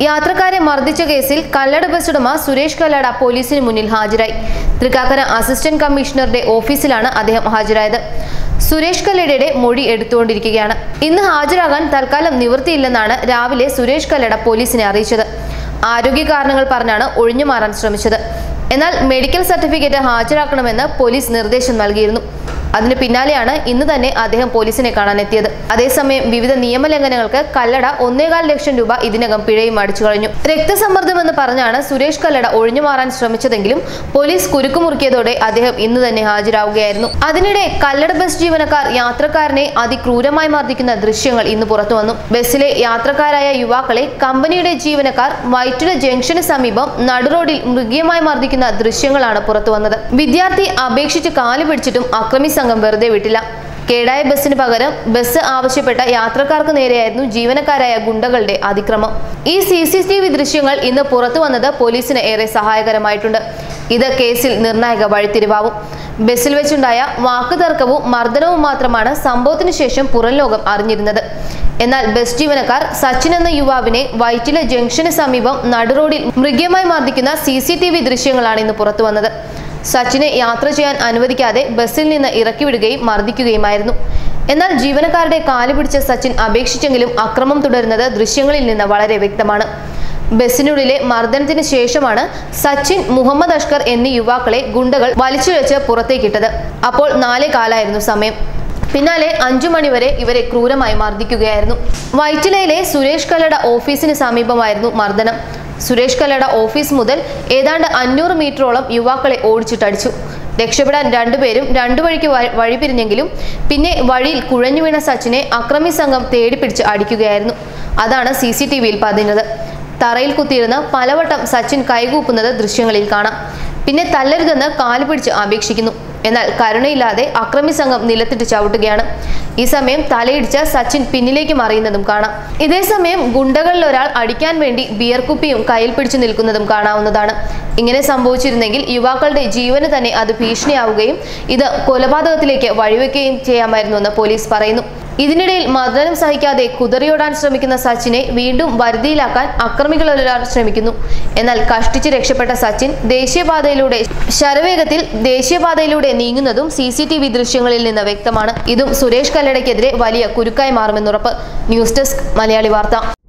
യാത്രക്കാരെ മർദ്ദിച്ച കേസിൽ കല്ലട ബസ് ഉടമ സുരേഷ് കല്ലട പോലീസിന് മുന്നിൽ ഹാജരായി തൃക്കാക്കര അസിസ്റ്റന്റ് കമ്മീഷണറുടെ ഓഫീസിലാണ് അദ്ദേഹം ഹാജരായത് സുരേഷ് കല്ലടയുടെ മൊഴി എടുത്തുകൊണ്ടിരിക്കുകയാണ് ഇന്ന് ഹാജരാകാൻ തൽക്കാലം നിവൃത്തിയില്ലെന്നാണ് രാവിലെ സുരേഷ് കല്ലട പോലീസിനെ അറിയിച്ചത് ആരോഗ്യ കാരണങ്ങൾ പറഞ്ഞാണ് ഒഴിഞ്ഞു മാറാൻ ശ്രമിച്ചത് എന്നാൽ മെഡിക്കൽ സർട്ടിഫിക്കറ്റ് ഹാജരാക്കണമെന്ന് പോലീസ് നിർദ്ദേശം നൽകിയിരുന്നു അതിന് പിന്നാലെയാണ് ഇന്ന് തന്നെ അദ്ദേഹം പോലീസിനെ കാണാൻ എത്തിയത് അതേസമയം വിവിധ നിയമലംഘനങ്ങൾക്ക് കല്ലട ഒന്നേകാൽ ലക്ഷം രൂപ ഇതിനകം പിഴയും അടിച്ചു കഴിഞ്ഞു രക്തസമ്മർദ്ദമെന്ന് പറഞ്ഞാണ് സുരേഷ് കല്ലട ഒഴിഞ്ഞു മാറാൻ ശ്രമിച്ചതെങ്കിലും പോലീസ് കുരുക്കുമുറുക്കിയതോടെ അദ്ദേഹം ഇന്ന് തന്നെ ഹാജരാവുകയായിരുന്നു അതിനിടെ കല്ലട ബസ് ജീവനക്കാർ യാത്രക്കാരനെ അതിക്രൂരമായി മർദ്ദിക്കുന്ന ദൃശ്യങ്ങൾ ഇന്ന് പുറത്തു വന്നു ബസ്സിലെ യാത്രക്കാരായ യുവാക്കളെ കമ്പനിയുടെ ജീവനക്കാർ വൈറ്റില ജംഗ്ഷന് സമീപം നടുറോഡിൽ മൃഗീയമായി മർദ്ദിക്കുന്ന ദൃശ്യങ്ങളാണ് പുറത്തു വന്നത് വിദ്യാർത്ഥി അപേക്ഷിച്ച് കാല് പിടിച്ചിട്ടും അക്രമി സംഘം വെറുതെ വിട്ടില്ല കേടായ ബസ്സിന് പകരം ബസ് ആവശ്യപ്പെട്ട യാത്രക്കാർക്ക് നേരെയായിരുന്നു ജീവനക്കാരായ ഗുണ്ടകളുടെ അതിക്രമം ഈ സി സി ടി വി ദൃശ്യങ്ങൾ ഇന്ന് പുറത്തു വന്നത് പോലീസിന് ഏറെ സഹായകരമായിട്ടുണ്ട് ഇത് കേസിൽ നിർണായക വഴിത്തിരിവാവും ബസ്സിൽ വെച്ചുണ്ടായ വാക്കുതർക്കവും മർദ്ദനവും മാത്രമാണ് സംഭവത്തിന് ശേഷം പുറം ലോകം അറിഞ്ഞിരുന്നത് എന്നാൽ ബസ് ജീവനക്കാർ സച്ചിൻ എന്ന യുവാവിനെ വൈറ്റില ജംഗ്ഷന് സമീപം നടുറോഡിൽ മൃഗീയമായി മർദ്ദിക്കുന്ന സി സി ടി വി ദൃശ്യങ്ങളാണ് ഇന്ന് പുറത്തു വന്നത് സച്ചിനെ യാത്ര ചെയ്യാൻ അനുവദിക്കാതെ ബസ്സിൽ നിന്ന് ഇറക്കിവിടുകയും മർദ്ദിക്കുകയുമായിരുന്നു എന്നാൽ ജീവനക്കാരുടെ കാല് പിടിച്ച സച്ചിൻ അപേക്ഷിച്ചെങ്കിലും അക്രമം തുടരുന്നത് ദൃശ്യങ്ങളിൽ നിന്ന് വളരെ വ്യക്തമാണ് ബസ്സിനുള്ളിലെ മർദ്ദനത്തിന് ശേഷമാണ് സച്ചിൻ മുഹമ്മദ് അഷ്കർ എന്നീ യുവാക്കളെ ഗുണ്ടകൾ വലിച്ചുവെച്ച് പുറത്തേക്കിട്ടത് അപ്പോൾ നാലേ കാലായിരുന്നു സമയം പിന്നാലെ അഞ്ചു മണിവരെ ഇവരെ ക്രൂരമായി മർദ്ദിക്കുകയായിരുന്നു വൈറ്റിലയിലെ സുരേഷ് കല്ലട ഓഫീസിന് സമീപമായിരുന്നു മർദ്ദനം സുരേഷ് കല്ലട ഓഫീസ് മുതൽ ഏതാണ്ട് അഞ്ഞൂറ് മീറ്ററോളം യുവാക്കളെ ഓടിച്ചിട്ടടിച്ചു രക്ഷപ്പെടാൻ രണ്ടുപേരും രണ്ടു വഴിക്ക് വ- വഴിപിരിഞ്ഞെങ്കിലും പിന്നെ വഴിയിൽ കുഴഞ്ഞു വീണ സച്ചിനെ അക്രമി സംഘം തേടിപ്പിടിച്ച് അടിക്കുകയായിരുന്നു അതാണ് സി സി ടി വിയിൽ പതിഞ്ഞത് തറയിൽ കുത്തിയിരുന്ന് പലവട്ടം സച്ചിൻ കൈകൂപ്പുന്നത് ദൃശ്യങ്ങളിൽ കാണാം പിന്നെ തല്ലരുതെന്ന് കാല് പിടിച്ച് അപേക്ഷിക്കുന്നു എന്നാൽ കരുണയില്ലാതെ അക്രമി സംഘം നിലത്തിട്ട് ചവിട്ടുകയാണ് ഈ സമയം തലയിടിച്ച സച്ചിൻ പിന്നിലേക്ക് മറിയുന്നതും കാണാം ഇതേസമയം ഗുണ്ടകളിൽ ഒരാൾ അടിക്കാൻ വേണ്ടി ബിയർ കുപ്പിയും കയ്യിൽ പിടിച്ചു നിൽക്കുന്നതും കാണാവുന്നതാണ് ഇങ്ങനെ സംഭവിച്ചിരുന്നെങ്കിൽ യുവാക്കളുടെ ജീവന് തന്നെ അത് ഭീഷണിയാവുകയും ഇത് കൊലപാതകത്തിലേക്ക് വഴിവെക്കുകയും ചെയ്യാമായിരുന്നുവെന്ന് പോലീസ് പറയുന്നു ഇതിനിടയിൽ മർദ്ദനം സഹിക്കാതെ കുതറിയോടാൻ ശ്രമിക്കുന്ന സച്ചിനെ വീണ്ടും വരുതിയിലാക്കാൻ അക്രമികളൊരാൾ ശ്രമിക്കുന്നു എന്നാൽ കഷ്ടിച്ച് രക്ഷപ്പെട്ട സച്ചിൻ ദേശീയപാതയിലൂടെ ശരവേഗത്തിൽ ദേശീയപാതയിലൂടെ നീങ്ങുന്നതും സി സി ടി വി ദൃശ്യങ്ങളിൽ നിന്ന് വ്യക്തമാണ് ഇതും സുരേഷ് കല്ലടയ്ക്കെതിരെ വലിയ കുരുക്കായി മാറുമെന്നുറപ്പ് ന്യൂസ് ഡെസ്ക് മലയാളി വാർത്ത